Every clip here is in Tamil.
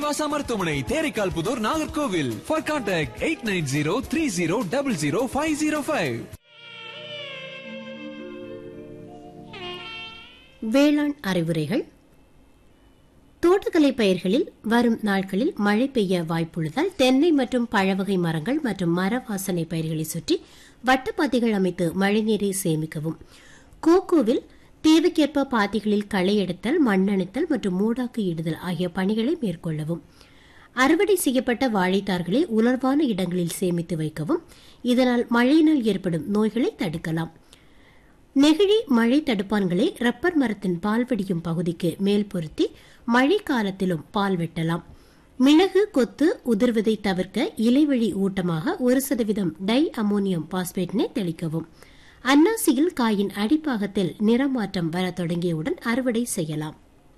ஸ்ரீனிவாசா மருத்துவமனை Theraikkal Puthur Nagercoil for contact eight nine zero three zero double zero five zero five வேளாண் அறிவுரைகள் தோட்டக்கலை பயிர்களில் வரும் நாட்களில் மழை பெய்ய வாய்ப்புள்ளதால் தென்னை மற்றும் பழவகை மரங்கள் மற்றும் மர வாசனை பயிர்களை சுற்றி வட்டப்பாத்திகள் அமைத்து மழைநீரை சேமிக்கவும் கோகோவில் தேவைக்கேற்ப பாத்திகளில் களை எடுத்தல் மண்ணணைத்தல் மற்றும் மூடாக்கு இடுதல் ஆகிய பணிகளை மேற்கொள்ளவும் அறுவடை செய்யப்பட்ட வாழைத்தார்களை உலர்வான இடங்களில் சேமித்து வைக்கவும் இதனால் மழையினால் ஏற்படும் நோய்களை தடுக்கலாம் நெகிழி மழை தடுப்பான்களை ரப்பர் மரத்தின் பால் வடியும் பகுதிக்கு மேல் பொருத்தி மழை காலத்திலும் பால் வெட்டலாம் மிளகு கொத்து உதிர்வதை தவிர்க்க இலைவழி ஊட்டமாக ஒரு சதவீதம் டை அமோனியம் பாஸ்பேட்டினை தெளிக்கவும் அன்னாசியில் காயின் அடிப்பாகத்தில் நிறமாற்றம் வர தொடங்கியவுடன் அறுவடை செய்யலாம்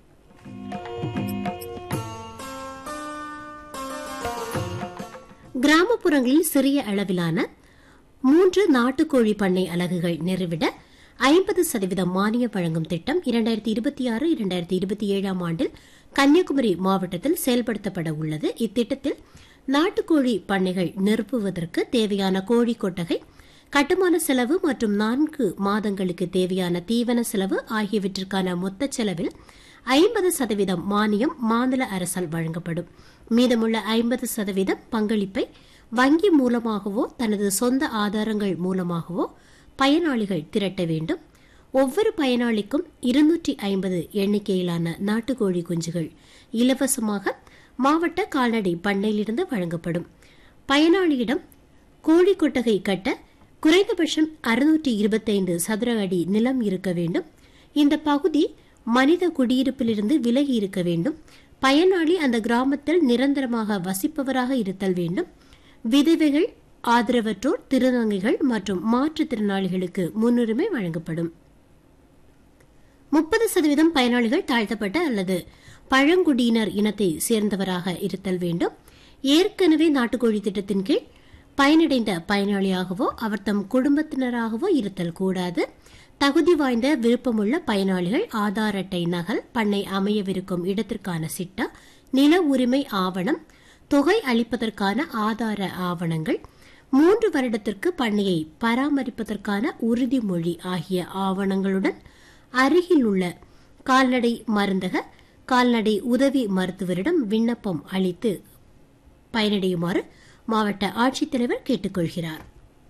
கிராமப்புறங்களில் சிறிய அளவிலான மூன்று நாட்டுக்கோழி பண்ணை அலகுகள் நிறுவிட ஐம்பது சதவீதம் மானியம் வழங்கும் திட்டம் இரண்டாயிரத்தி இருபத்தி ஆறு இரண்டாயிரத்தி இருபத்தி ஏழாம் ஆண்டில் கன்னியாகுமரி மாவட்டத்தில் செயல்படுத்தப்பட உள்ளது இத்திட்டத்தில் நாட்டுக்கோழி பண்ணைகள் நிறுவுவதற்கு தேவையான கோழி கொட்டகை கட்டுமான செலவு மற்றும் நான்கு மாதங்களுக்கு தேவையான தீவன செலவு ஆகியவற்றிற்கான மொத்த செலவில் ஐம்பது சதவீதம் மானியம் மாநில அரசால் வழங்கப்படும் மீதமுள்ள ஐம்பது சதவீதம் பங்களிப்பை வங்கி மூலமாகவோ தனது சொந்த ஆதாரங்கள் மூலமாகவோ பயனாளிகள் திரட்ட வேண்டும் ஒவ்வொரு பயனாளிக்கும் இருநூற்றி ஐம்பது எண்ணிக்கையிலான நாட்டுக்கோழி குஞ்சுகள் இலவசமாக மாவட்ட கால்நடை பண்ணையிலிருந்து வழங்கப்படும் பயனாளியிடம் கோழி கொட்டகை கட்ட குறைந்தபட்சம் அறுநூற்றி இருபத்தைந்து சதுர அடி நிலம் இருக்க வேண்டும் இந்த பகுதி மனித குடியிருப்பிலிருந்து விலகி இருக்க வேண்டும் பயனாளி அந்த கிராமத்தில் நிரந்தரமாக வசிப்பவராக இருத்தல் வேண்டும் விதவைகள் ஆதரவற்றோர் திருநங்கைகள் மற்றும் மாற்றுத்திறனாளிகளுக்கு முன்னுரிமை வழங்கப்படும் முப்பது சதவீதம் பயனாளிகள் தாழ்த்தப்பட்ட அல்லது பழங்குடியினர் இனத்தை சேர்ந்தவராக இருத்தல் வேண்டும் ஏற்கனவே நாட்டுக்கோழி திட்டத்தின் கீழ் பயனடைந்த பயனாளியாகவோ அவர் தம் குடும்பத்தினராகவோ இருத்தல் கூடாது தகுதி வாய்ந்த விருப்பமுள்ள பயனாளிகள் ஆதார் அட்டை நகல் பண்ணை அமையவிருக்கும் இடத்திற்கான சிட்டா நில உரிமை ஆவணம் தொகை அளிப்பதற்கான ஆதார ஆவணங்கள் மூன்று வருடத்திற்கு பண்ணையை பராமரிப்பதற்கான உறுதிமொழி ஆகிய ஆவணங்களுடன் அருகில் உள்ள கால்நடை மருந்தக கால்நடை உதவி மருத்துவரிடம் விண்ணப்பம் அளித்து பயனடையுமாறு மாவட்ட ஆட்சித்தலைவர் கேட்டுக்கொள்கிறார்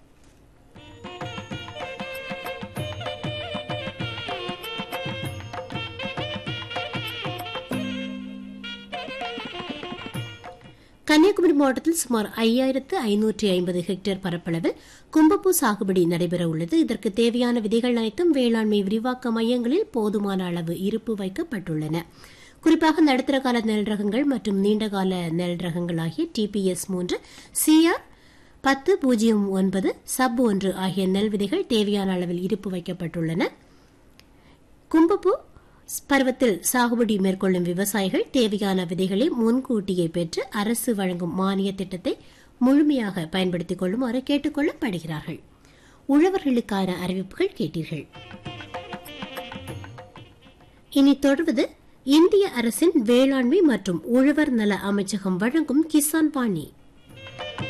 கன்னியாகுமரி மாவட்டத்தில் சுமார் ஐயாயிரத்து ஐநூற்றி ஐம்பது ஹெக்டேர் பரப்பளவில் கும்பப்பூ சாகுபடி நடைபெற உள்ளது இதற்கு தேவையான விதைகள் அனைத்தும் வேளாண்மை விரிவாக்க மையங்களில் போதுமான அளவு இருப்பு வைக்கப்பட்டுள்ளன குறிப்பாக நடுத்தர கால நெல் ரகங்கள் மற்றும் நீண்டகால நெல் ரகங்கள் ஆகிய டிபிஎஸ் மூன்று சிஆர் பத்து பூஜ்ஜியம் ஒன்பது சப் ஒன்று ஆகிய நெல் விதைகள் தேவையான அளவில் இருப்பு வைக்கப்பட்டுள்ளன கும்பப்பூ பருவத்தில் சாகுபடி மேற்கொள்ளும் விவசாயிகள் தேவையான விதைகளை முன்கூட்டியே பெற்று அரசு வழங்கும் மானிய திட்டத்தை முழுமையாக பயன்படுத்திக் கொள்ளுமாறு கேட்டுக் கொள்ளப்படுகிறார்கள் உழவர்களுக்கான அறிவிப்புகள் கேட்டீர்கள் இனி தொடர்வது இந்திய அரசின் வேளாண்மை மற்றும் உழவர் நல அமைச்சகம் வழங்கும் கிசான் வாணி